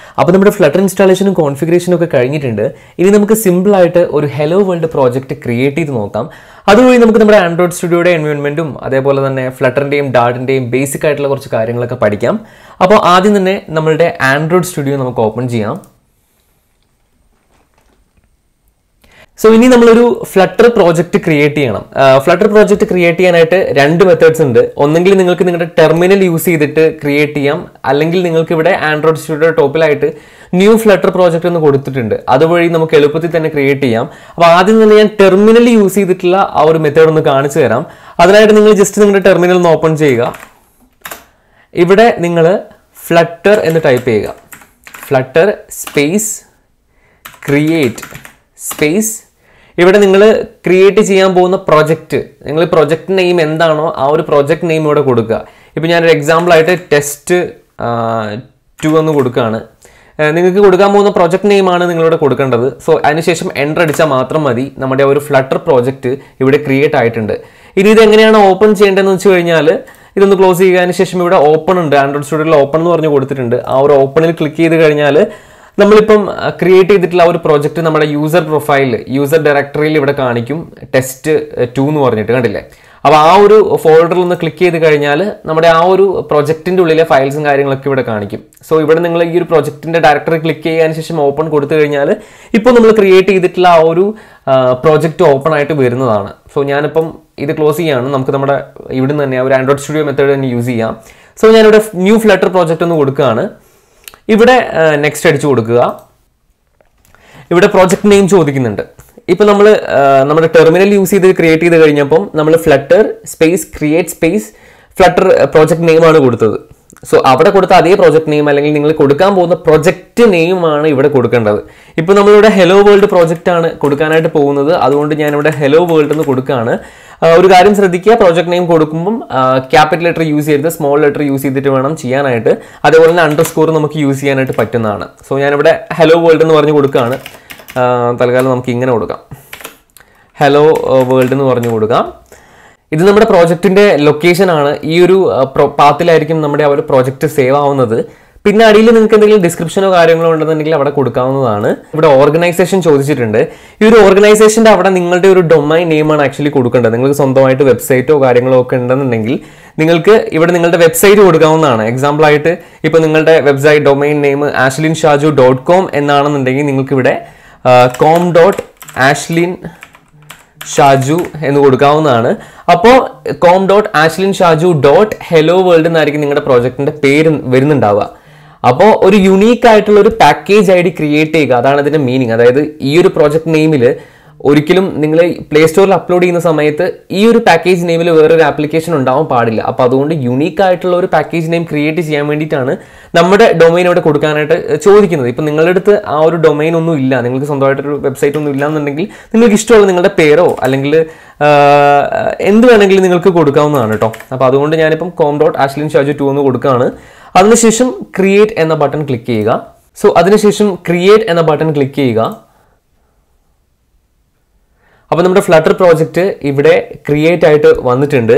അപ്പോൾ നമ്മുടെ ഫ്ലട്ടർ ഇൻസ്റ്റാളേഷനും കോൺഫിഗറേഷനും ഒക്കെ കഴിഞ്ഞിട്ടുണ്ട് ഇനി നമുക്ക് സിമ്പിളായിട്ട് ഒരു ഹെലോ വേൾഡ് പ്രോജക്റ്റ് ക്രിയേറ്റ് ചെയ്ത് നോക്കാം അതുവഴി നമുക്ക് നമ്മുടെ ആൻഡ്രോയിഡ് സ്റ്റുഡിയോയുടെ എൻവയോൺമെൻറ്റും അതേപോലെ തന്നെ ഫ്ലട്ടറിൻ്റെയും ഡാർട്ടിൻ്റെയും ബേസിക് ആയിട്ടുള്ള കുറച്ച് കാര്യങ്ങളൊക്കെ പഠിക്കാം അപ്പോൾ ആദ്യം തന്നെ നമ്മളുടെ ആൻഡ്രോയിഡ് സ്റ്റുഡിയോ നമുക്ക് ഓപ്പൺ ചെയ്യാം സോ ഇനി നമ്മളൊരു ഫ്ലട്ടർ പ്രോജക്റ്റ് ക്രിയേറ്റ് ചെയ്യണം ഫ്ലട്ടർ പ്രോജക്റ്റ് ക്രിയേറ്റ് ചെയ്യാനായിട്ട് രണ്ട് മെത്തേഡ്സ് ഉണ്ട് ഒന്നെങ്കിൽ നിങ്ങൾക്ക് നിങ്ങളുടെ ടെർമിനൽ യൂസ് ചെയ്തിട്ട് ക്രിയേറ്റ് ചെയ്യാം അല്ലെങ്കിൽ നിങ്ങൾക്ക് ഇവിടെ ആൻഡ്രോയിഡ് സ്റ്റുഡിയോ ടോപ്പിലായിട്ട് ന്യൂ ഫ്ലട്ടർ പ്രോജക്റ്റ് എന്ന് കൊടുത്തിട്ടുണ്ട് അതുവഴി നമുക്ക് എളുപ്പത്തിൽ തന്നെ ക്രിയേറ്റ് ചെയ്യാം അപ്പോൾ ആദ്യം തന്നെ ഞാൻ ടെർമിനൽ യൂസ് ചെയ്തിട്ടുള്ള ആ ഒരു മെത്തേഡ് ഒന്ന് കാണിച്ചു തരാം അതിനായിട്ട് നിങ്ങൾ ജസ്റ്റ് നിങ്ങളുടെ ടെർമിനൽ ഒന്ന് ഓപ്പൺ ചെയ്യുക ഇവിടെ നിങ്ങൾ ഫ്ലട്ടർ എന്ന് ടൈപ്പ് ചെയ്യുക ഫ്ലട്ടർ സ്പേസ് ക്രിയേറ്റ് സ്പേസ് ഇവിടെ നിങ്ങൾ ക്രിയേറ്റ് ചെയ്യാൻ പോകുന്ന പ്രൊജക്റ്റ് നിങ്ങൾ പ്രൊജക്റ്റ് നെയിം എന്താണോ ആ ഒരു പ്രൊജക്റ്റ് നെയിം ഇവിടെ കൊടുക്കുക ഇപ്പോൾ ഞാനൊരു എക്സാമ്പിൾ ആയിട്ട് ടെസ്റ്റ് ടു എന്ന് കൊടുക്കുകയാണ് ഏഹ് നിങ്ങൾക്ക് കൊടുക്കാൻ പോകുന്ന പ്രൊജക്ട് നെയിമാണ് നിങ്ങളിവിടെ കൊടുക്കേണ്ടത് സോ അതിനുശേഷം എൻ്റർ അടിച്ചാൽ മാത്രം മതി നമ്മുടെ ആ ഒരു ഫ്ലട്ടർ പ്രോജക്റ്റ് ഇവിടെ ക്രിയേറ്റ് ആയിട്ടുണ്ട് ഇനി ഇത് എങ്ങനെയാണ് ഓപ്പൺ ചെയ്യേണ്ടതെന്ന് വെച്ച് കഴിഞ്ഞാൽ ഇതൊന്ന് ക്ലോസ് ചെയ്യുക അതിന് ശേഷം ഇവിടെ ഓപ്പൺ ഉണ്ട് ആൻഡ്രോയിഡ് സ്റ്റുഡിയോയിൽ ഓപ്പൺ എന്ന് പറഞ്ഞ് കൊടുത്തിട്ടുണ്ട് ആ ഒരു ഓപ്പണിൽ ക്ലിക്ക് ചെയ്ത് കഴിഞ്ഞാൽ നമ്മളിപ്പം ക്രിയേറ്റ് ചെയ്തിട്ടുള്ള ആ ഒരു പ്രോജക്റ്റ് നമ്മുടെ യൂസർ പ്രൊഫൈൽ യൂസർ ഡയറക്ടറിയിൽ ഇവിടെ കാണിക്കും ടെസ്റ്റ് ടു എന്ന് പറഞ്ഞിട്ട് കണ്ടില്ലേ അപ്പോൾ ആ ഒരു ഫോൾഡറിൽ ഒന്ന് ക്ലിക്ക് ചെയ്ത് കഴിഞ്ഞാൽ നമ്മുടെ ആ ഒരു പ്രൊജക്റ്റിൻ്റെ ഉള്ളിലെ ഫയൽസും കാര്യങ്ങളൊക്കെ ഇവിടെ കാണിക്കും സോ ഇവിടെ നിങ്ങൾ ഈ ഒരു പ്രൊജക്റ്റിൻ്റെ ഡയറക്ടറി ക്ലിക്ക് ചെയ്യാൻ ശേഷം ഓപ്പൺ കൊടുത്തു കഴിഞ്ഞാൽ ഇപ്പോൾ നമ്മൾ ക്രിയേറ്റ് ചെയ്തിട്ടുള്ള ആ ഒരു പ്രോജക്റ്റ് ഓപ്പൺ ആയിട്ട് വരുന്നതാണ് സോ ഞാനിപ്പം ഇത് ക്ലോസ് ചെയ്യാണ് നമുക്ക് നമ്മുടെ ഇവിടുന്ന് തന്നെ ആ ഒരു ആൻഡ്രോയിഡ് സ്റ്റുഡിയോ മെത്തേഡ് തന്നെ യൂസ് ചെയ്യാം സോ ഞാനിവിടെ ന്യൂ ഫ്ലട്ടർ പ്രോജക്റ്റ് ഒന്ന് കൊടുക്കുകയാണ് ഇവിടെ നെക്സ്റ്റ് അടിച്ചു കൊടുക്കുക ഇവിടെ പ്രോജക്റ്റ് നെയിം ചോദിക്കുന്നുണ്ട് ഇപ്പം നമ്മൾ നമ്മുടെ ടെർമിനൽ യൂസ് ചെയ്ത് ക്രിയേറ്റ് ചെയ്ത് കഴിഞ്ഞപ്പം നമ്മൾ Flutter space create space Flutter project നെയിമാണ് കൊടുത്തത് സോ അവിടെ കൊടുത്ത അതേ പ്രോജക്റ്റ് നെയിം അല്ലെങ്കിൽ നിങ്ങൾ കൊടുക്കാൻ പോകുന്ന പ്രൊജക്റ്റ് നെയിമാണ് ഇവിടെ കൊടുക്കേണ്ടത് ഇപ്പോൾ നമ്മളിവിടെ ഹെലോ വേൾഡ് പ്രോജക്റ്റ് ആണ് കൊടുക്കാനായിട്ട് പോകുന്നത് അതുകൊണ്ട് ഞാനിവിടെ ഹെലോ വേൾഡ് എന്ന് കൊടുക്കുകയാണ് ആ, ഒരു കാര്യം ശ്രദ്ധിക്കുക പ്രോജക്റ്റ് നെയിം കൊടുക്കുമ്പം ക്യാപിറ്റൽ ലെറ്റർ യൂസ് ചെയ്ത് സ്മോൾ ലെറ്റർ യൂസ് ചെയ്തിട്ട് വേണം ചെയ്യാനായിട്ട് അതേപോലെ തന്നെ അണ്ടർ സ്കോർ നമുക്ക് യൂസ് ചെയ്യാനായിട്ട് പറ്റുന്നതാണ് സോ ഞാനിവിടെ ഹലോ വേൾഡ് എന്ന് പറഞ്ഞ് കൊടുക്കുകയാണ് ആ, തൽക്കാലം നമുക്ക് ഇങ്ങനെ കൊടുക്കാം ഹലോ വേൾഡ് എന്ന് പറഞ്ഞു കൊടുക്കാം ഇത് നമ്മുടെ പ്രോജക്റ്റിന്റെ ലൊക്കേഷൻ ആണ് ഈ ഒരു പാത്തിലായിരിക്കും നമ്മുടെ ആ ഒരു പ്രോജക്റ്റ് സേവ് ആവുന്നത് പിന്നെ അടിയിൽ നിങ്ങൾക്ക് എന്തെങ്കിലും ഡിസ്ക്രിപ്ഷനോ കാര്യങ്ങളോ ഉണ്ടെന്നുണ്ടെങ്കിൽ അവിടെ കൊടുക്കാവുന്നതാണ് ഇവിടെ ഓർഗനൈസേഷൻ ചോദിച്ചിട്ടുണ്ട് ഈ ഒരു ഓർഗനൈസേഷന്റെ അവിടെ നിങ്ങളുടെ ഒരു ഡൊമൈൻ നെയിമാണ് ആക്ച്വലി കൊടുക്കേണ്ടത് നിങ്ങൾക്ക് സ്വന്തമായിട്ട് വെബ്സൈറ്റോ കാര്യങ്ങളോ ഒക്കെ ഉണ്ടെന്നുണ്ടെങ്കിൽ നിങ്ങൾക്ക് ഇവിടെ നിങ്ങളുടെ വെബ്സൈറ്റ് കൊടുക്കാവുന്നതാണ് എക്സാമ്പിൾ ആയിട്ട് ഇപ്പോൾ നിങ്ങളുടെ website domain name Ashlin Shaju dot com എന്നാണെന്നുണ്ടെങ്കിൽ നിങ്ങൾക്ക് ഇവിടെ കോം ഡോട്ട് ആഷ്ലിൻ ഷാജു എന്ന് കൊടുക്കാവുന്നതാണ് അപ്പോൾ com dot Ashlin Shaju dot hello world എന്നായിരിക്കും നിങ്ങളുടെ പ്രോജക്റ്റിന്റെ പേര് വരുന്നുണ്ടാവുക അപ്പോൾ ഒരു യുണീക്ക് ആയിട്ടുള്ള ഒരു പാക്കേജ് ഐ ഡി ക്രിയേറ്റ് ചെയ്യുക അതാണ് അതിന്റെ മീനിങ് അതായത് ഈ ഒരു പ്രോജക്റ്റ് നെയിമിൽ ഒരിക്കലും നിങ്ങൾ പ്ലേ സ്റ്റോറിൽ അപ്ലോഡ് ചെയ്യുന്ന സമയത്ത് ഈ ഒരു പാക്കേജ് നെയിമിൽ വേറൊരു ആപ്ലിക്കേഷൻ ഉണ്ടാവാൻ പാടില്ല അപ്പോൾ അതുകൊണ്ട് യുണീക്ക് ആയിട്ടുള്ള ഒരു പാക്കേജ് നെയിം ക്രിയേറ്റ് ചെയ്യാൻ വേണ്ടിയിട്ടാണ് നമ്മുടെ ഡൊമൈൻ ഇവിടെ കൊടുക്കാനായിട്ട് ചോദിക്കുന്നത് ഇപ്പം നിങ്ങളുടെ അടുത്ത് ആ ഒരു ഡൊമൈൻ ഒന്നും ഇല്ല നിങ്ങൾക്ക് സ്വന്തമായിട്ടൊരു വെബ്സൈറ്റ് ഒന്നും ഇല്ല എന്നുണ്ടെങ്കിൽ നിങ്ങൾക്ക് ഇഷ്ടമുള്ള നിങ്ങളുടെ പേരോ അല്ലെങ്കിൽ എന്ത് വേണമെങ്കിലും നിങ്ങൾക്ക് കൊടുക്കാവുന്നതാണ് കേട്ടോ അപ്പോൾ അതുകൊണ്ട് ഞാനിപ്പം com dot Ashlin Shaju two എന്ന് കൊടുക്കുകയാണ് അതിനുശേഷം ക്രിയേറ്റ് എന്ന ബട്ടൺ ക്ലിക്ക് ചെയ്യുക സോ അതിനുശേഷം ക്രിയേറ്റ് എന്ന ബട്ടൺ ക്ലിക്ക് ചെയ്യുക അപ്പോൾ നമ്മുടെ ഫ്ലട്ടർ പ്രോജക്റ്റ് ഇവിടെ ക്രിയേറ്റ് ആയിട്ട് വന്നിട്ടുണ്ട്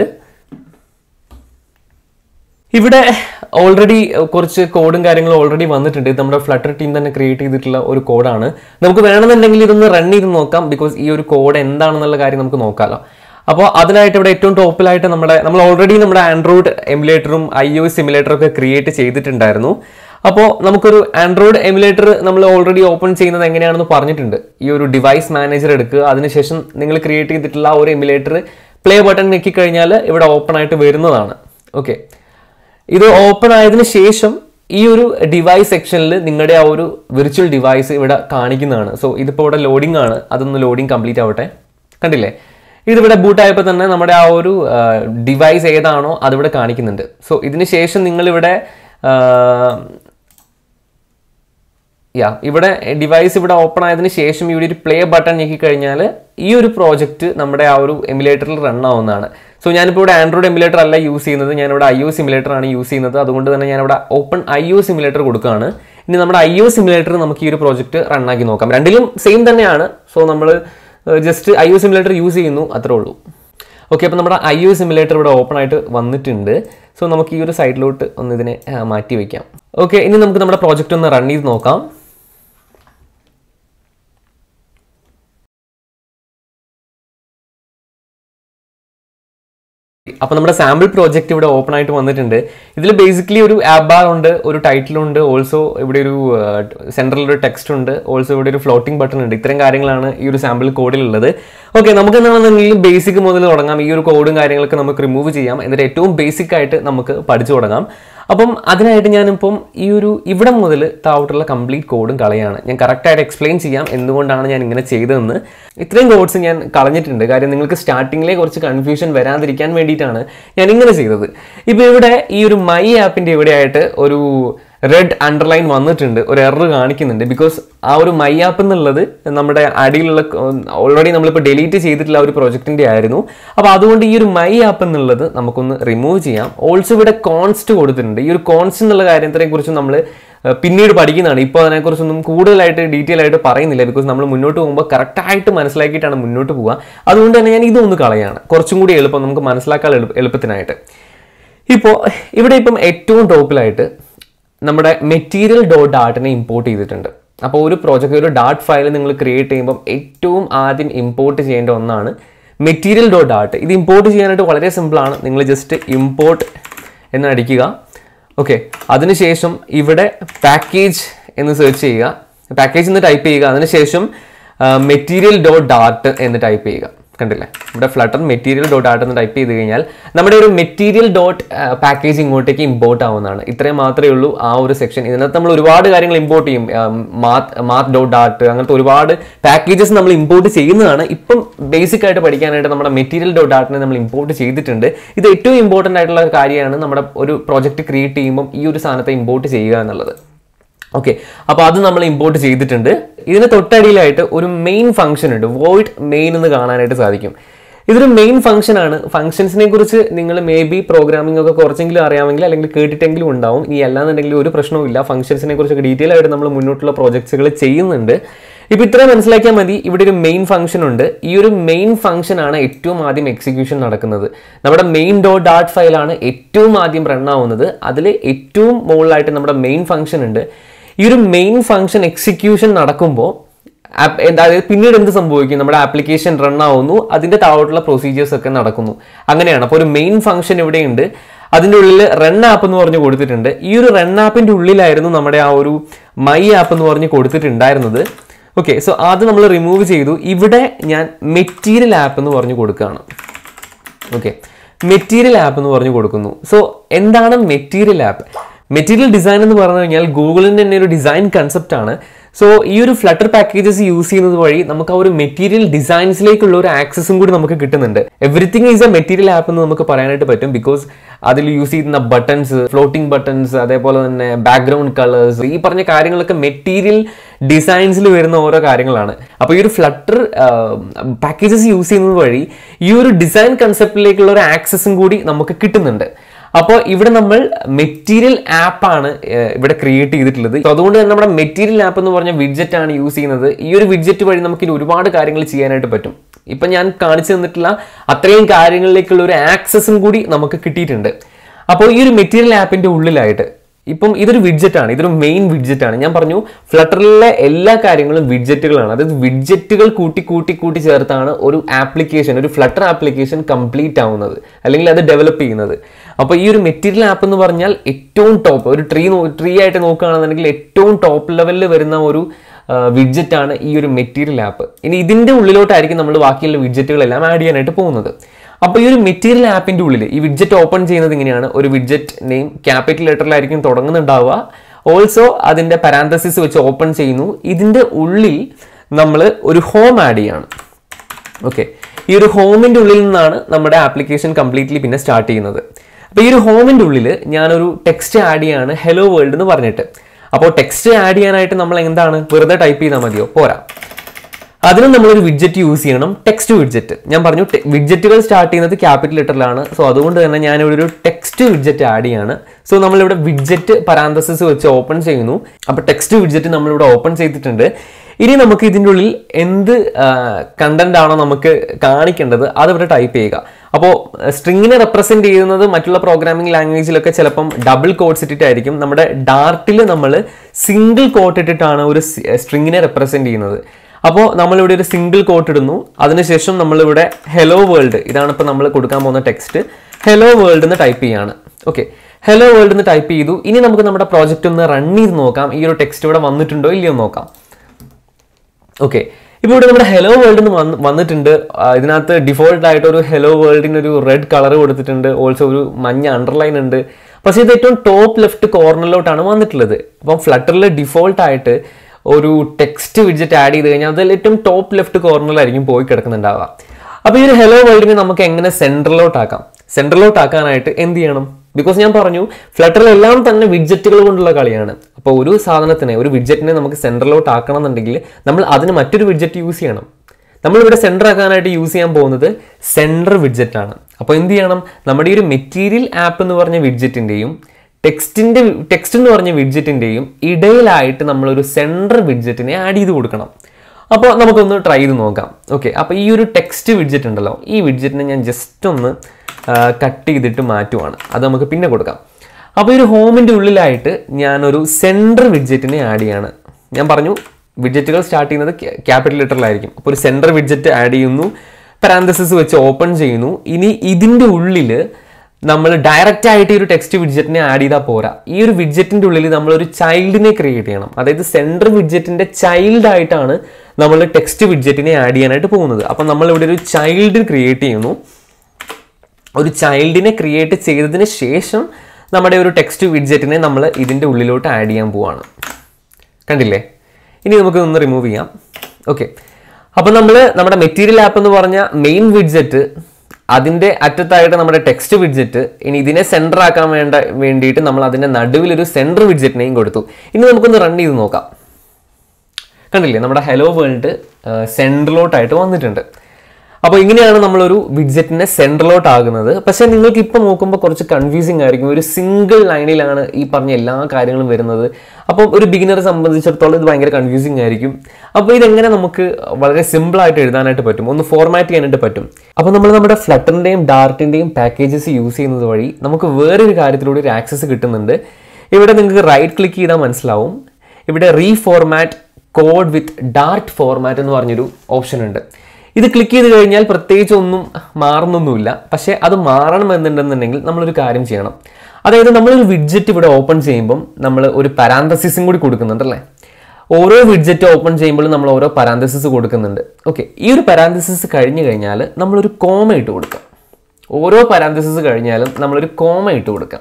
ഇവിടെ ഓൾറെഡി കുറച്ച് കോഡും കാര്യങ്ങളും ഓൾറെഡി വന്നിട്ടുണ്ട് ഇത് നമ്മുടെ ഫ്ലട്ടർ ടീം തന്നെ ക്രിയേറ്റ് ചെയ്തിട്ടുള്ള ഒരു കോഡാണ് നമുക്ക് വേണമെന്നുണ്ടെങ്കിൽ ഇതൊന്ന് റൺ ചെയ്ത് നോക്കാം ബിക്കോസ് ഈ ഒരു കോഡ് എന്താണെന്നുള്ള കാര്യം നമുക്ക് നോക്കാമല്ലോ അപ്പോൾ അതിനായിട്ട് ഇവിടെ ഏറ്റവും ടോപ്പിലായിട്ട് നമ്മുടെ നമ്മൾ ഓൾറെഡി നമ്മുടെ ആൻഡ്രോയിഡ് എമുലേറ്ററും ഐ ഒ സിമുലേറ്ററും ഒക്കെ ക്രിയേറ്റ് ചെയ്തിട്ടുണ്ടായിരുന്നു അപ്പോൾ നമുക്കൊരു ആൻഡ്രോയിഡ് എമുലേറ്റർ നമ്മൾ ഓൾറെഡി ഓപ്പൺ ചെയ്യുന്നത് എങ്ങനെയാണെന്ന് പറഞ്ഞിട്ടുണ്ട് ഈ ഒരു ഡിവൈസ് മാനേജർ എടുക്കുക അതിനുശേഷം നിങ്ങൾ ക്രിയേറ്റ് ചെയ്തിട്ടുള്ള ആ ഒരു എമുലേറ്റർ പ്ലേ ബട്ടൺ ഞെക്കി കഴിഞ്ഞാൽ ഇവിടെ ഓപ്പൺ ആയിട്ട് വരുന്നതാണ് ഓക്കെ ഇത് ഓപ്പൺ ആയതിനു ശേഷം ഈ ഒരു ഡിവൈസ് സെക്ഷനിൽ നിങ്ങളുടെ ആ ഒരു വിർച്വൽ ഡിവൈസ് ഇവിടെ കാണിക്കുന്നതാണ് സോ ഇതിപ്പോൾ ഇവിടെ ലോഡിംഗ് ആണ് അതൊന്ന് ലോഡിംഗ് കംപ്ലീറ്റ് ആവട്ടെ കണ്ടില്ലേ ഇതിവിടെ ബൂട്ട് ആയപ്പോൾ തന്നെ നമ്മുടെ ആ ഒരു ഡിവൈസ് ഏതാണോ അതിവിടെ കാണിക്കുന്നുണ്ട് സോ ഇതിന് ശേഷം നിങ്ങളിവിടെ യാ ഇവിടെ ഡിവൈസ് ഇവിടെ ഓപ്പൺ ആയതിനു ശേഷം ഇവിടെ ഒരു പ്ലേ ബട്ടൺ ഞെക്കി കഴിഞ്ഞാൽ ഈ ഒരു പ്രോജക്റ്റ് നമ്മുടെ ആ ഒരു എമുലേറ്ററിൽ റൺ ആവുന്നതാണ് സോ ഞാനിപ്പോൾ ഇവിടെ ആൻഡ്രോയിഡ് എമുലേറ്റർ അല്ല യൂസ് ചെയ്യുന്നത് ഞാനിവിടെ ഐ ഒ സിമുലേറ്റർ ആണ് യൂസ് ചെയ്യുന്നത് അതുകൊണ്ട് തന്നെ ഞാനിവിടെ ഓപ്പൺ ഐ ഒ സിമുലേറ്റർ കൊടുക്കുകയാണ് ഇനി നമ്മുടെ ഐ ഒ സിമുലേറ്റർ നമുക്ക് ഈ ഒരു പ്രോജക്റ്റ് റൺ ആക്കി നോക്കാം രണ്ടിലും സെയിം തന്നെയാണ് സോ നമ്മൾ just I O simulator use ചെയ്യുന്നു അത്രേ ഉള്ളൂ ഓക്കെ അപ്പോൾ നമ്മുടെ ഐ ഒ സിമുലേറ്റർ ഇവിടെ ഓപ്പൺ ആയിട്ട് വന്നിട്ടുണ്ട് സോ നമുക്ക് ഈ ഒരു സൈഡിലോട്ട് ഒന്ന് ഇതിനെ ആ, മാറ്റി വയ്ക്കാം ഓക്കെ ഇനി നമുക്ക് നമ്മുടെ പ്രോജക്റ്റ് ഒന്ന് റൺ ചെയ്ത് നോക്കാം അപ്പോൾ നമ്മുടെ സാമ്പിൾ പ്രോജക്റ്റ് ഇവിടെ ഓപ്പൺ ആയിട്ട് വന്നിട്ടുണ്ട് ഇതിൽ ബേസിക്കലി ഒരു ആപ്പ് ബാർ ഉണ്ട് ഒരു ടൈറ്റിൽ ഉണ്ട് ഓൾസോ ഇവിടെ ഒരു സെൻട്രൽ ഒരു ടെക്സ്റ്റ് ഉണ്ട് ഓൾസോ ഇവിടെ ഒരു ഫ്ലോട്ടിംഗ് ബട്ടൺ ഉണ്ട് ഇത്തരം കാര്യങ്ങളാണ് ഈ ഒരു സാമ്പിൾ കോഡിലുള്ളത് ഓക്കെ നമുക്ക് എന്താണെന്നുണ്ടെങ്കിൽ ബേസിക് മുതൽ തുടങ്ങാം ഈ ഒരു കോഡും കാര്യങ്ങളൊക്കെ നമുക്ക് റിമൂവ് ചെയ്യാം എന്നിട്ട് ഏറ്റവും ബേസിക് ആയിട്ട് നമുക്ക് പഠിച്ചു തുടങ്ങാം അപ്പം അതിനായിട്ട് ഞാനിപ്പം ഈ ഒരു ഇവിടെ മുതൽ താവോട്ടുള്ള കംപ്ലീറ്റ് കോഡും കളയാണ് ഞാൻ കറക്റ്റായിട്ട് എക്സ്പ്ലെയിൻ ചെയ്യാം എന്തുകൊണ്ടാണ് ഞാൻ ഇങ്ങനെ ചെയ്തതെന്ന് ഇത്രയും കോഡ്സ് ഞാൻ കളഞ്ഞിട്ടുണ്ട് കാര്യം നിങ്ങൾക്ക് സ്റ്റാർട്ടിങ്ങിലെ കുറച്ച് കൺഫ്യൂഷൻ വരാതിരിക്കാൻ വേണ്ടിയിട്ടാണ് ഞാൻ ഇങ്ങനെ ചെയ്തത് ഇപ്പോൾ ഇവിടെ ഈ ഒരു മൈ ആപ്പിൻ്റെ ഇവിടെയായിട്ട് ഒരു റെഡ് അണ്ടർലൈൻ വന്നിട്ടുണ്ട് ഒരു എറർ കാണിക്കുന്നുണ്ട് ബിക്കോസ് ആ ഒരു മൈ ആപ്പ് എന്നുള്ളത് നമ്മുടെ അടിയിലുള്ള ഓൾറെഡി നമ്മളിപ്പോൾ ഡിലീറ്റ് ചെയ്തിട്ടുള്ള ആ ഒരു പ്രൊജക്റ്റിൻ്റെ ആയിരുന്നു അപ്പോൾ അതുകൊണ്ട് ഈ ഒരു മൈ ആപ്പ് എന്നുള്ളത് നമുക്കൊന്ന് റിമൂവ് ചെയ്യാം ഓൾസോ ഇവിടെ കോൺസ്റ്റ് കൊടുത്തിട്ടുണ്ട് ഈ ഒരു കോൺസ്റ്റ് എന്നുള്ള കാര്യത്തിനെ കുറിച്ച് നമ്മൾ പിന്നീട് പഠിക്കുന്നതാണ് ഇപ്പോൾ അതിനെക്കുറിച്ചൊന്നും കൂടുതലായിട്ട് ഡീറ്റെയിൽ ആയിട്ട് പറയുന്നില്ല ബിക്കോസ് നമ്മൾ മുന്നോട്ട് പോകുമ്പോൾ കറക്റ്റായിട്ട് മനസ്സിലാക്കിയിട്ടാണ് മുന്നോട്ട് പോവുക അതുകൊണ്ട് തന്നെ ഞാൻ ഇതൊന്ന് കളയാണ് കുറച്ചും കൂടി എളുപ്പം നമുക്ക് മനസ്സിലാക്കാൻ എളുപ്പ എളുപ്പത്തിനായിട്ട് ഇപ്പോൾ ഇവിടെ ഇപ്പം ഏറ്റവും ടോപ്പിലായിട്ട് നമ്മുടെ മെറ്റീരിയൽ ഡോട്ട് ഡാട്ടിനെ ഇമ്പോർട്ട് ചെയ്തിട്ടുണ്ട് അപ്പോൾ ഒരു പ്രോജക്റ്റ് ഒരു ഡാട്ട് ഫയൽ നിങ്ങൾ ക്രിയേറ്റ് ചെയ്യുമ്പോൾ ഏറ്റവും ആദ്യം ഇമ്പോർട്ട് ചെയ്യേണ്ട ഒന്നാണ് മെറ്റീരിയൽ ഡോട്ട് ഡാട്ട് ഇത് ഇമ്പോർട്ട് ചെയ്യാനായിട്ട് വളരെ സിമ്പിളാണ് നിങ്ങൾ ജസ്റ്റ് ഇമ്പോർട്ട് എന്ന് അടിക്കുക ഓക്കെ അതിനുശേഷം ഇവിടെ പാക്കേജ് എന്ന് സെർച്ച് ചെയ്യുക പാക്കേജ് എന്ന് ടൈപ്പ് ചെയ്യുക അതിനുശേഷം മെറ്റീരിയൽ ഡോട്ട് ഡാട്ട് എന്ന് ടൈപ്പ് ചെയ്യുക കണ്ടില്ലേ ഇവിടെ ഫ്ലട്ടർ മെറ്റീരിയൽ ഡോട്ട് ആർട്ട് എന്ന് ടൈപ്പ് ചെയ്ത് കഴിഞ്ഞാൽ നമ്മുടെ ഒരു മെറ്റീരിയൽ ഡോട്ട് പാക്കേജ് ഇങ്ങോട്ടേക്ക് ഇമ്പോർട്ട് ആവുന്നതാണ് ഇത്രയും മാത്രമേ ഉള്ളൂ ആ ഒരു സെക്ഷൻ ഇതിനകത്ത് നമ്മൾ ഒരുപാട് കാര്യങ്ങൾ ഇമ്പോർട്ട് ചെയ്യും മാത്ത് മാത്ത് ഡോട്ട് ആർട്ട് അങ്ങനത്തെ ഒരുപാട് പാക്കേജസ് നമ്മൾ ഇമ്പോർട്ട് ചെയ്യുന്നതാണ് ഇപ്പം ബേസിക് ആയിട്ട് പഠിക്കാനായിട്ട് നമ്മുടെ മെറ്റീരിയൽ ഡോട്ട് ആർട്ടിനെ നമ്മൾ ഇമ്പോർട്ട് ചെയ്തിട്ടുണ്ട് ഇത് ഏറ്റവും ഇമ്പോർട്ടൻ്റ് ആയിട്ടുള്ള കാര്യമാണ് നമ്മുടെ ഒരു പ്രോജക്റ്റ് ക്രിയേറ്റ് ചെയ്യുമ്പോൾ ഈ ഒരു സാധനത്തെ ഇമ്പോർട്ട് ചെയ്യുക എന്നുള്ളത് ഓക്കെ അപ്പോൾ അത് നമ്മൾ ഇമ്പോർട്ട് ചെയ്തിട്ടുണ്ട് ഇതിന് തൊട്ടടിയിലായിട്ട് ഒരു മെയിൻ ഫംഗ്ഷൻ ഉണ്ട് വോയിഡ് മെയിൻ എന്ന് കാണാനായിട്ട് സാധിക്കും ഇതൊരു മെയിൻ ഫംഗ്ഷൻ ആണ് ഫംഗ്ഷൻസിനെ കുറിച്ച് നിങ്ങൾ മേ ബി പ്രോഗ്രാമിംഗ് ഒക്കെ കുറച്ചെങ്കിലും അറിയാമെങ്കിൽ അല്ലെങ്കിൽ കേട്ടിട്ടെങ്കിലും ഉണ്ടാവും ഇനി അല്ലാന്നുണ്ടെങ്കിൽ ഒരു പ്രശ്നവുമില്ല ഫംഗ്ഷൻസിനെ കുറിച്ചൊക്കെ ഡീറ്റെയിൽ ആയിട്ട് നമ്മൾ മുന്നോട്ടുള്ള പ്രോജക്ട്സുകൾ ചെയ്യുന്നുണ്ട് ഇപ്പൊ ഇത്രയും മനസ്സിലാക്കിയാൽ മതി ഇവിടെ ഒരു മെയിൻ ഫംഗ്ഷൻ ഉണ്ട് ഈ ഒരു മെയിൻ ഫംഗ്ഷൻ ആണ് ഏറ്റവും ആദ്യം എക്സിക്യൂഷൻ നടക്കുന്നത് നമ്മുടെ മെയിൻ ഡോട്ട് ഡാട്ട് ഫയലാണ് ഏറ്റവും ആദ്യം റൺ ആവുന്നത് അതിൽ ഏറ്റവും മുകളിലായിട്ട് നമ്മുടെ മെയിൻ ഫംഗ്ഷൻ ഉണ്ട് ഈ ഒരു മെയിൻ ഫംഗ്ഷൻ എക്സിക്യൂഷൻ നടക്കുമ്പോൾ അതായത് പിന്നീട് എന്ത് സംഭവിക്കും നമ്മുടെ ആപ്ലിക്കേഷൻ റൺ ആവുന്നു അതിന്റെ താഴോട്ടുള്ള പ്രൊസീജിയേഴ്സ് ഒക്കെ നടക്കുന്നു അങ്ങനെയാണ് അപ്പോൾ ഒരു മെയിൻ ഫംഗ്ഷൻ ഇവിടെയുണ്ട് അതിൻ്റെ ഉള്ളിൽ റൺ ആപ്പ് എന്ന് പറഞ്ഞ് കൊടുത്തിട്ടുണ്ട് ഈ ഒരു റൺ ആപ്പിന്റെ ഉള്ളിലായിരുന്നു നമ്മുടെ ആ ഒരു മൈ ആപ്പ് എന്ന് പറഞ്ഞ് കൊടുത്തിട്ടുണ്ടായിരുന്നത് ഓക്കെ സോ അത് നമ്മൾ റിമൂവ് ചെയ്തു ഇവിടെ ഞാൻ മെറ്റീരിയൽ ആപ്പ് എന്ന് പറഞ്ഞ് കൊടുക്കുകയാണ് ഓക്കെ മെറ്റീരിയൽ ആപ്പ് എന്ന് പറഞ്ഞ് കൊടുക്കുന്നു സോ എന്താണ് മെറ്റീരിയൽ ആപ്പ് മെറ്റീരിയൽ ഡിസൈൻ എന്ന് പറഞ്ഞു കഴിഞ്ഞാൽ ഗൂഗിളിൻ്റെ തന്നെ ഒരു ഡിസൈൻ കൺസെപ്റ്റ് ആണ് സോ ഈ ഒരു ഫ്ലട്ടർ പാക്കേജസ് യൂസ് ചെയ്യുന്നത് വഴി നമുക്ക് ആ ഒരു മെറ്റീരിയൽ ഡിസൈൻസിലേക്കുള്ള ഒരു ആക്സസും കൂടി നമുക്ക് കിട്ടുന്നുണ്ട് everything is a material app എന്ന് നമുക്ക് പറയാനായിട്ട് പറ്റും ബിക്കോസ് അതിൽ യൂസ് ചെയ്യുന്ന ബട്ടൺസ് ഫ്ലോട്ടിംഗ് ബട്ടൺസ് അതേപോലെ തന്നെ ബാക്ക്ഗ്രൗണ്ട് കളേഴ്സ് ഈ പറഞ്ഞ കാര്യങ്ങളൊക്കെ മെറ്റീരിയൽ ഡിസൈൻസിൽ വരുന്ന ഓരോ കാര്യങ്ങളാണ് അപ്പോൾ ഈ ഒരു ഫ്ലട്ടർ പാക്കേജസ് യൂസ് ചെയ്യുന്നത് വഴി ഈ ഒരു ഡിസൈൻ കൺസെപ്റ്റിലേക്കുള്ള ഒരു ആക്സസും കൂടി നമുക്ക് കിട്ടുന്നുണ്ട് അപ്പോൾ ഇവിടെ നമ്മൾ മെറ്റീരിയൽ ആപ്പാണ് ഇവിടെ ക്രിയേറ്റ് ചെയ്തിട്ടുള്ളത് So അതുകൊണ്ട് തന്നെ നമ്മുടെ മെറ്റീരിയൽ ആപ്പ് എന്ന് പറഞ്ഞ വിഡ്ജറ്റ് ആണ് യൂസ് ചെയ്യുന്നത് ഈ ഒരു വിഡ്ജറ്റ് വഴി നമുക്ക് ഇനി ഒരുപാട് കാര്യങ്ങൾ ചെയ്യാനായിട്ട് പറ്റും ഇപ്പൊ ഞാൻ കാണിച്ചു തന്നിട്ടുള്ള അത്രയും കാര്യങ്ങളിലേക്കുള്ള ഒരു ആക്സസും കൂടി നമുക്ക് കിട്ടിയിട്ടുണ്ട് അപ്പോൾ ഈ ഒരു മെറ്റീരിയൽ ആപ്പിന്റെ ഉള്ളിലായിട്ട് ഇപ്പം ഇതൊരു വിഡ്ജറ്റ് ആണ് ഇതൊരു മെയിൻ വിഡ്ജറ്റ് ആണ് ഞാൻ പറഞ്ഞു ഫ്ലട്ടറിലെ എല്ലാ കാര്യങ്ങളും വിഡ്ജറ്റുകളാണ് അതായത് വിഡ്ജറ്റുകൾ കൂട്ടി കൂട്ടി കൂട്ടി ചേർത്താണ് ഒരു ആപ്ലിക്കേഷൻ ഒരു ഫ്ലട്ടർ ആപ്ലിക്കേഷൻ കംപ്ലീറ്റ് ആവുന്നത് അല്ലെങ്കിൽ അത് ഡെവലപ്പ് ചെയ്യുന്നത് അപ്പോൾ ഈ ഒരു മെറ്റീരിയൽ ആപ്പ് എന്ന് പറഞ്ഞാൽ ഏറ്റവും ടോപ്പ് ഒരു ട്രീ ട്രീ ആയിട്ട് നോക്കുകയാണെന്നുണ്ടെങ്കിൽ ഏറ്റവും ടോപ്പ് ലെവലിൽ വരുന്ന ഒരു വിഡ്ജറ്റ് ആണ് ഈ ഒരു മെറ്റീരിയൽ ആപ്പ് ഇനി ഇതിന്റെ ഉള്ളിലോട്ടായിരിക്കും നമ്മൾ ബാക്കിയുള്ള വിഡ്ജറ്റുകളെല്ലാം ആഡ് ചെയ്യാനായിട്ട് പോകുന്നത് അപ്പോൾ ഈ ഒരു മെറ്റീരിയൽ ആപ്പിന്റെ ഉള്ളിൽ ഈ വിഡ്ജറ്റ് ഓപ്പൺ ചെയ്യുന്നത് ഇങ്ങനെയാണ് ഒരു വിഡ്ജറ്റ് നെയിം ക്യാപിറ്റൽ ലെറ്ററിലായിരിക്കും തുടങ്ങുന്നുണ്ടാവുക ഓൾസോ അതിന്റെ പാരാന്തസിസ് വെച്ച് ഓപ്പൺ ചെയ്യുന്നു ഇതിന്റെ ഉള്ളിൽ നമ്മൾ ഒരു ഹോം ആഡ് ചെയ്യാണ് ഓക്കെ ഈ ഒരു ഹോമിന്റെ ഉള്ളിൽ നിന്നാണ് നമ്മുടെ ആപ്ലിക്കേഷൻ കംപ്ലീറ്റ്ലി പിന്നെ സ്റ്റാർട്ട് ചെയ്യുന്നത് അപ്പോൾ ഈ ഒരു ഹോമിന്റെ ഉള്ളിൽ ഞാനൊരു ടെക്സ്റ്റ് ആഡ് ചെയ്യാണ് ഹലോ വേൾഡ് എന്ന് പറഞ്ഞിട്ട് അപ്പോൾ ടെക്സ്റ്റ് ആഡ് ചെയ്യാനായിട്ട് നമ്മൾ എന്താണ് വെറുതെ ടൈപ്പ് ചെയ്താൽ മതിയോ പോരാ അതിനും നമ്മളൊരു വിഡ്ജറ്റ് യൂസ് ചെയ്യണം ടെക്സ്റ്റ് വിഡ്ജറ്റ് ഞാൻ പറഞ്ഞു വിഡ്ജറ്റുകൾ സ്റ്റാർട്ട് ചെയ്യുന്നത് ക്യാപിറ്റൽ ലെറ്ററിലാണ് സോ അതുകൊണ്ട് തന്നെ ഞാൻ ഇവിടെ ഒരു ടെക്സ്റ്റ് വിഡ്ജറ്റ് ആഡ് ചെയ്യാണ് സോ നമ്മളിവിടെ വിഡ്ജറ്റ് പരാന്തസിസ് വെച്ച് ഓപ്പൺ ചെയ്യുന്നു അപ്പോൾ ടെക്സ്റ്റ് വിഡ്ജറ്റ് നമ്മളിവിടെ ഓപ്പൺ ചെയ്തിട്ടുണ്ട് ഇനി നമുക്ക് ഇതിൻ്റെ ഉള്ളിൽ എന്ത് കണ്ടന്റ് ആണോ നമുക്ക് കാണിക്കേണ്ടത് അതിവിടെ ടൈപ്പ് ചെയ്യുക അപ്പോൾ സ്ട്രിങ്ങിനെ റെപ്രസെന്റ് ചെയ്യുന്നത് മറ്റുള്ള പ്രോഗ്രാമിംഗ് ലാംഗ്വേജിലൊക്കെ ചിലപ്പം ഡബിൾ കോട്ട്സ് ഇട്ടിട്ടായിരിക്കും നമ്മുടെ ഡാർട്ടിൽ നമ്മൾ സിംഗിൾ കോട്ട് ഇട്ടിട്ടാണ് ഒരു സ്ട്രിങ്ങിനെ റെപ്രസെന്റ് ചെയ്യുന്നത് അപ്പോൾ നമ്മളിവിടെ ഒരു സിംഗിൾ കോട്ട് ഇടുന്നു അതിനുശേഷം നമ്മളിവിടെ ഹലോ വേൾഡ് ഇതാണ് ഇപ്പോൾ നമ്മൾ കൊടുക്കാൻ പോകുന്ന ടെക്സ്റ്റ് ഹലോ വേൾഡ് എന്ന് ടൈപ്പ് ചെയ്യാണ് ഓക്കെ ഹലോ വേൾഡ് എന്ന് ടൈപ്പ് ചെയ്തു ഇനി നമുക്ക് നമ്മുടെ പ്രോജക്റ്റ് ഒന്ന് റൺ ചെയ്ത് നോക്കാം ഈ ഒരു ടെക്സ്റ്റ് ഇവിടെ വന്നിട്ടുണ്ടോ ഇല്ലയോ എന്ന് നോക്കാം ഓക്കെ ഇപ്പോൾ ഇവിടെ നമ്മുടെ ഹലോ വേൾഡ് എന്ന് വന്ന് വന്നിട്ടുണ്ട് ആ, ഇതിനകത്ത് ഡിഫോൾട്ട് ആയിട്ട് ഒരു ഹലോ വേൾഡിന് ഒരു റെഡ് കളർ കൊടുത്തിട്ടുണ്ട് ഓൾസോ ഒരു മഞ്ഞ അണ്ടർലൈൻ ഉണ്ട് പക്ഷേ ഇത് ഏറ്റവും ടോപ്പ് ലെഫ്റ്റ് കോർണറിലോട്ടാണ് വന്നിട്ടുള്ളത് അപ്പം ഫ്ലട്ടറിൽ ഡിഫോൾട്ട് ആയിട്ട് ഒരു ടെക്സ്റ്റ് വിഡ്ജറ്റ് ആഡ് ചെയ്ത് കഴിഞ്ഞാൽ അതിൽ ഏറ്റവും ടോപ്പ് ലെഫ്റ്റ് കോർണറിലായിരിക്കും പോയി കിടക്കുന്നുണ്ടാവുക അപ്പോൾ ഈ ഒരു ഹലോ വേൾഡിനെ നമുക്ക് എങ്ങനെ സെൻട്രലോട്ട് ആക്കാം സെൻട്രലോട്ട് ആക്കാനായിട്ട് എന്ത് ചെയ്യണം ബിക്കോസ് ഞാൻ പറഞ്ഞു ഫ്ലട്ടറിലെല്ലാം തന്നെ വിഡ്ജറ്റുകൾ കൊണ്ടുള്ള കളിയാണ് അപ്പോൾ ഒരു സാധനത്തിനെ ഒരു വിഡ്ജറ്റിനെ നമുക്ക് സെൻട്രലോട്ട് ആക്കണം എന്നുണ്ടെങ്കിൽ നമ്മൾ അതിന് മറ്റൊരു വിഡ്ജറ്റ് യൂസ് ചെയ്യണം നമ്മളിവിടെ സെൻറ്റർ ആക്കാനായിട്ട് യൂസ് ചെയ്യാൻ പോകുന്നത് സെൻറ്റർ വിഡ്ജറ്റ് ആണ് അപ്പോൾ എന്ത് ചെയ്യണം നമ്മുടെ ഈ ഒരു മെറ്റീരിയൽ ആപ്പ് എന്ന് പറഞ്ഞ വിഡ്ജറ്റിൻ്റെയും ടെക്സ്റ്റിൻ്റെ ടെക്സ്റ്റ് എന്ന് പറഞ്ഞ വിഡ്ജറ്റിൻ്റെയും ഇടയിലായിട്ട് നമ്മളൊരു സെൻറ്റർ വിഡ്ജറ്റിനെ ആഡ് ചെയ്ത് കൊടുക്കണം അപ്പോൾ നമുക്കൊന്ന് ട്രൈ ചെയ്ത് നോക്കാം ഓക്കെ അപ്പോൾ ഈ ഒരു ടെക്സ്റ്റ് വിഡ്ജറ്റ് ഉണ്ടല്ലോ ഈ വിഡ്ജറ്റിനെ ഞാൻ ജസ്റ്റ് ഒന്ന് കട്ട് ചെയ്തിട്ട് മാറ്റുവാണ് അത് നമുക്ക് പിന്നെ കൊടുക്കാം അപ്പോൾ ഈ ഒരു ഹോമിൻ്റെ ഉള്ളിലായിട്ട് ഞാനൊരു സെൻറ്റർ വിഡ്ജറ്റിനെ ആഡ് ചെയ്യാണ് ഞാൻ പറഞ്ഞു വിഡ്ജറ്റുകൾ സ്റ്റാർട്ട് ചെയ്യുന്നത് ക്യാപിറ്റൽ ലെറ്ററിലായിരിക്കും അപ്പോൾ ഒരു സെൻറ്റർ വിഡ്ജറ്റ് ആഡ് ചെയ്യുന്നു പാരാന്തസിസ് വെച്ച് ഓപ്പൺ ചെയ്യുന്നു ഇനി ഇതിൻ്റെ ഉള്ളിൽ നമ്മൾ ഡയറക്റ്റ് ആയിട്ട് ഈ ഒരു ടെക്സ്റ്റ് വിഡ്ജറ്റിനെ ആഡ് ചെയ്താൽ പോരാ ഈ ഒരു വിഡ്ജറ്റിന്റെ ഉള്ളിൽ നമ്മൾ ഒരു ചൈൽഡിനെ ക്രിയേറ്റ് ചെയ്യണം അതായത് സെൻട്രൽ വിഡ്ജറ്റിന്റെ ചൈൽഡ് ആയിട്ടാണ് നമ്മൾ ടെക്സ്റ്റ് വിഡ്ജറ്റിനെ ആഡ് ചെയ്യാനായിട്ട് പോകുന്നത് അപ്പം നമ്മൾ ഇവിടെ ഒരു ചൈൽഡ് ക്രിയേറ്റ് ചെയ്യുന്നു ഒരു ചൈൽഡിനെ ക്രിയേറ്റ് ചെയ്തതിന് ശേഷം നമ്മുടെ ഒരു ടെക്സ്റ്റ് വിഡ്ജറ്റിനെ നമ്മൾ ഇതിൻ്റെ ഉള്ളിലോട്ട് ആഡ് ചെയ്യാൻ പോവാണ് കണ്ടില്ലേ ഇനി നമുക്ക് ഒന്ന് റിമൂവ് ചെയ്യാം ഓക്കെ അപ്പോൾ നമ്മൾ നമ്മുടെ മെറ്റീരിയൽ ആപ്പ് എന്ന് പറഞ്ഞ മെയിൻ വിഡ്ജറ്റ് അതിൻ്റെ അറ്റത്തായിട്ട് നമ്മുടെ ടെക്സ്റ്റ് വിഡ്ജറ്റ് ഇനി ഇതിനെ സെൻറ്റർ ആക്കാൻ വേണ്ട വേണ്ടിയിട്ട് നമ്മൾ അതിൻ്റെ നടുവിൽ ഒരു സെൻറ്റർ വിഡ്ജറ്റിനെയും കൊടുത്തു ഇനി നമുക്കൊന്ന് റൺ ചെയ്ത് നോക്കാം കണ്ടില്ലേ നമ്മുടെ ഹലോ വേൾഡ് സെൻട്രലോട്ടായിട്ട് വന്നിട്ടുണ്ട് അപ്പോൾ ഇങ്ങനെയാണ് നമ്മളൊരു വിഡ്ജറ്റിനെ സെൻട്രലോട്ട് ആകുന്നത് പക്ഷേ നിങ്ങൾക്ക് ഇപ്പോൾ നോക്കുമ്പോൾ കുറച്ച് കൺഫ്യൂസിങ് ആയിരിക്കും ഒരു സിംഗിൾ ലൈനിലാണ് ഈ പറഞ്ഞ എല്ലാ കാര്യങ്ങളും വരുന്നത് അപ്പോൾ ഒരു ബിഗിനറെ സംബന്ധിച്ചിടത്തോളം ഇത് ഭയങ്കര കൺഫ്യൂസിങ് ആയിരിക്കും അപ്പോൾ ഇതെങ്ങനെ നമുക്ക് വളരെ സിമ്പിളായിട്ട് എഴുതാനായിട്ട് പറ്റും ഒന്ന് ഫോർമാറ്റ് ചെയ്യാനായിട്ട് പറ്റും അപ്പോൾ നമ്മൾ നമ്മുടെ ഫ്ലട്ടറിൻ്റെയും ഡാർട്ടിൻ്റെയും പാക്കേജസ് യൂസ് ചെയ്യുന്നത് വഴി നമുക്ക് വേറൊരു കാര്യത്തിലൂടെ ഒരു ആക്സസ് കിട്ടുന്നുണ്ട് ഇവിടെ നിങ്ങൾക്ക് റൈറ്റ് ക്ലിക്ക് ചെയ്താൽ മനസ്സിലാവും ഇവിടെ reformat code with Dart format എന്ന് പറഞ്ഞൊരു ഓപ്ഷൻ ഉണ്ട് ഇത് ക്ലിക്ക് ചെയ്ത് കഴിഞ്ഞാൽ പ്രത്യേകിച്ച് ഒന്നും മാറുന്നൊന്നുമില്ല പക്ഷേ അത് മാറണമെന്നുണ്ടെന്നുണ്ടെങ്കിൽ നമ്മളൊരു കാര്യം ചെയ്യണം അതായത് നമ്മളൊരു വിഡ്ജറ്റ് ഇവിടെ ഓപ്പൺ ചെയ്യുമ്പം നമ്മൾ ഒരു പാരാന്തസിസും കൂടി കൊടുക്കുന്നുണ്ടല്ലേ ഓരോ വിഡ്ജറ്റ് ഓപ്പൺ ചെയ്യുമ്പോഴും നമ്മൾ ഓരോ പാരാന്തസിസ് കൊടുക്കുന്നുണ്ട് ഓക്കെ ഈ ഒരു പാരാന്തസിസ് കഴിഞ്ഞ് കഴിഞ്ഞാൽ നമ്മളൊരു കോമ ഇട്ട് കൊടുക്കാം ഓരോ പാരാന്തസിസ് കഴിഞ്ഞാലും നമ്മളൊരു കോമ ഇട്ട് കൊടുക്കാം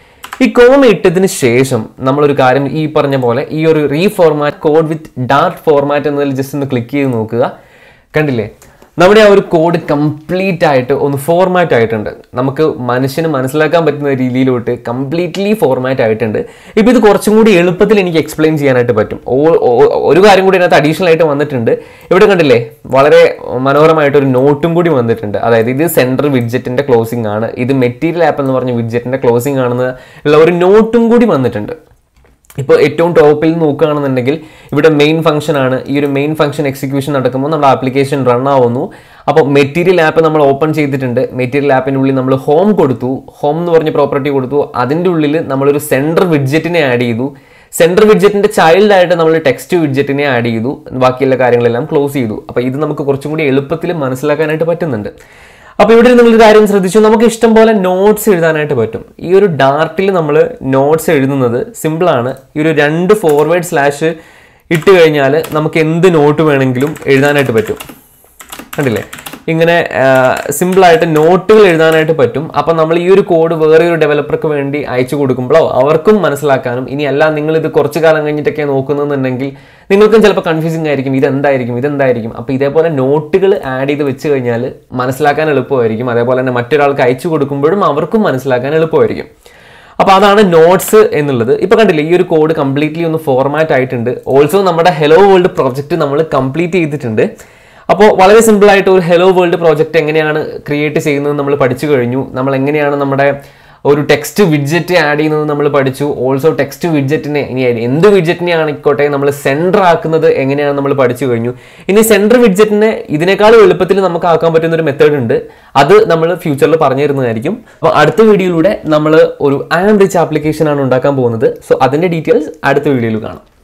ഈ കോമ ഇട്ടതിന് ശേഷം നമ്മളൊരു കാര്യം ഈ പറഞ്ഞ പോലെ ഈ ഒരു reformat code with Dart format എന്നതിൽ ജസ്റ്റ് ഒന്ന് ക്ലിക്ക് ചെയ്ത് നോക്കുക കണ്ടില്ലേ നമ്മുടെ ആ ഒരു കോഡ് കംപ്ലീറ്റ് ആയിട്ട് ഒന്ന് ഫോർമാറ്റ് ആയിട്ടുണ്ട് നമുക്ക് മനുഷ്യന് മനസ്സിലാക്കാൻ പറ്റുന്ന രീതിയിലോട്ട് കംപ്ലീറ്റ്ലി ഫോർമാറ്റ് ആയിട്ടുണ്ട് ഇപ്പോൾ ഇത് കുറച്ചും കൂടി എളുപ്പത്തിൽ എനിക്ക് എക്സ്പ്ലെയിൻ ചെയ്യാനായിട്ട് പറ്റും ഓ- ഓ- ഒരു കാര്യം കൂടി ഇതിനകത്ത് അഡീഷണൽ ആയിട്ട് വന്നിട്ടുണ്ട് ഇവിടെ കണ്ടില്ലേ വളരെ മനോഹരമായിട്ട് ഒരു നോട്ടും കൂടി വന്നിട്ടുണ്ട് അതായത് ഇത് സെൻട്രൽ വിഡ്ജറ്റിന്റെ ക്ലോസിംഗ് ആണ് ഇത് മെറ്റീരിയൽ ആപ്പ് എന്ന് പറഞ്ഞ വിഡ്ജറ്റിന്റെ ക്ലോസിംഗ് ആണെന്ന് ഉള്ള ഒരു നോട്ടും കൂടി വന്നിട്ടുണ്ട് ഇപ്പോൾ ഏറ്റവും ടോപ്പിൽ നോക്കുകയാണെന്നുണ്ടെങ്കിൽ ഇവിടെ മെയിൻ ഫംഗ്ഷൻ ആണ് ഈ ഒരു മെയിൻ ഫംഗ്ഷൻ എക്സിക്യൂഷൻ നടക്കുമ്പോൾ നമ്മുടെ ആപ്ലിക്കേഷൻ റൺ ആവുന്നു അപ്പോൾ മെറ്റീരിയൽ ആപ്പ് നമ്മൾ ഓപ്പൺ ചെയ്തിട്ടുണ്ട് മെറ്റീരിയൽ ആപ്പിൻ്റെ ഉള്ളിൽ നമ്മൾ ഹോം കൊടുത്തു ഹോം എന്ന് പറഞ്ഞ പ്രോപ്പർട്ടി കൊടുത്തു അതിൻ്റെ ഉള്ളിൽ നമ്മളൊരു സെൻറ്റർ വിഡ്ജറ്റിനെ ആഡ് ചെയ്തു സെൻറ്റർ വിഡ്ജറ്റിൻ്റെ ചൈൽഡ് ആയിട്ട് നമ്മൾ ടെക്സ്റ്റ് വിഡ്ജറ്റിനെ ആഡ് ചെയ്തു ബാക്കിയുള്ള കാര്യങ്ങളെല്ലാം ക്ലോസ് ചെയ്തു അപ്പോൾ ഇത് നമുക്ക് കുറച്ചും കൂടി എളുപ്പത്തിൽ മനസ്സിലാക്കാനായിട്ട് പറ്റുന്നുണ്ട് അപ്പോൾ ഇവിടെ നിങ്ങളൊരു കാര്യം ശ്രദ്ധിച്ചു നമുക്ക് ഇഷ്ടം പോലെ നോട്ട്സ് എഴുതാനായിട്ട് പറ്റും ഈ ഒരു ഡാർട്ടിൽ നമ്മൾ നോട്ട്സ് എഴുതുന്നത് സിമ്പിളാണ് ഈ ഒരു രണ്ട് ഫോർവേഡ് സ്ലാഷ് ഇട്ട് കഴിഞ്ഞാൽ നമുക്ക് എന്ത് നോട്ട് വേണമെങ്കിലും എഴുതാനായിട്ട് പറ്റും കണ്ടില്ലേ ഇങ്ങനെ സിമ്പിളായിട്ട് നോട്ടുകൾ എഴുതാനായിട്ട് പറ്റും അപ്പം നമ്മൾ ഈ ഒരു കോഡ് വേറെ ഒരു ഡെവലപ്പർക്ക് വേണ്ടി അയച്ചു കൊടുക്കുമ്പോഴോ അവർക്കും മനസ്സിലാക്കാനും ഇനി അല്ല നിങ്ങൾ ഇത് കുറച്ച് കാലം കഴിഞ്ഞിട്ടൊക്കെ നോക്കുന്നുണ്ടെങ്കിൽ നിങ്ങൾക്കും ചിലപ്പോൾ കൺഫ്യൂസിങ് ആയിരിക്കും ഇതെന്തായിരിക്കും ഇതെന്തായിരിക്കും അപ്പോൾ ഇതേപോലെ നോട്ടുകൾ ആഡ് ചെയ്ത് വെച്ച് കഴിഞ്ഞാൽ മനസ്സിലാക്കാൻ എളുപ്പമായിരിക്കും അതേപോലെ തന്നെ മറ്റൊരാൾക്ക് അയച്ചു കൊടുക്കുമ്പോഴും അവർക്കും മനസ്സിലാക്കാൻ എളുപ്പമായിരിക്കും അപ്പോൾ അതാണ് നോട്ട്സ് എന്നുള്ളത് ഇപ്പോൾ കണ്ടില്ലേ ഈ ഒരു കോഡ് കംപ്ലീറ്റ്ലി ഒന്ന് ഫോർമാറ്റ് ആയിട്ടുണ്ട് ഓൾസോ നമ്മുടെ ഹെലോ വേൾഡ് പ്രോജക്റ്റ് നമ്മൾ കംപ്ലീറ്റ് ചെയ്തിട്ടുണ്ട് അപ്പോൾ വളരെ സിമ്പിൾ ആയിട്ട് ഒരു ഹെലോ വേൾഡ് പ്രോജക്റ്റ് എങ്ങനെയാണ് ക്രിയേറ്റ് ചെയ്യുന്നത് നമ്മൾ പഠിച്ചു കഴിഞ്ഞു നമ്മൾ എങ്ങനെയാണ് നമ്മുടെ ഒരു ടെക്സ്റ്റ് വിഡ്ജറ്റ് ആഡ് ചെയ്യുന്നത് നമ്മൾ പഠിച്ചു ഓൾസോ ടെക്സ്റ്റ് വിഡ്ജറ്റിനെ ഇനി എന്ത് വിഡ്ജറ്റിനെ ആയിക്കോട്ടെ നമ്മൾ സെൻറ്റർ ആക്കുന്നത് എങ്ങനെയാണ് നമ്മൾ പഠിച്ചു കഴിഞ്ഞു ഇനി സെൻറ്റർ വിഡ്ജറ്റിനെ ഇതിനേക്കാളും എളുപ്പത്തിൽ നമുക്ക് ആക്കാൻ പറ്റുന്ന ഒരു മെത്തേഡ് ഉണ്ട് അത് നമ്മൾ ഫ്യൂച്ചറിൽ പറഞ്ഞു തരുന്നതായിരിക്കും അപ്പോൾ അടുത്ത വീഡിയോയിലൂടെ നമ്മൾ ഒരു ആം റിച്ച് ആപ്ലിക്കേഷൻ ആണ് ഉണ്ടാക്കാൻ പോകുന്നത് സോ അതിൻ്റെ ഡീറ്റെയിൽസ് അടുത്ത വീഡിയോയിൽ കാണാം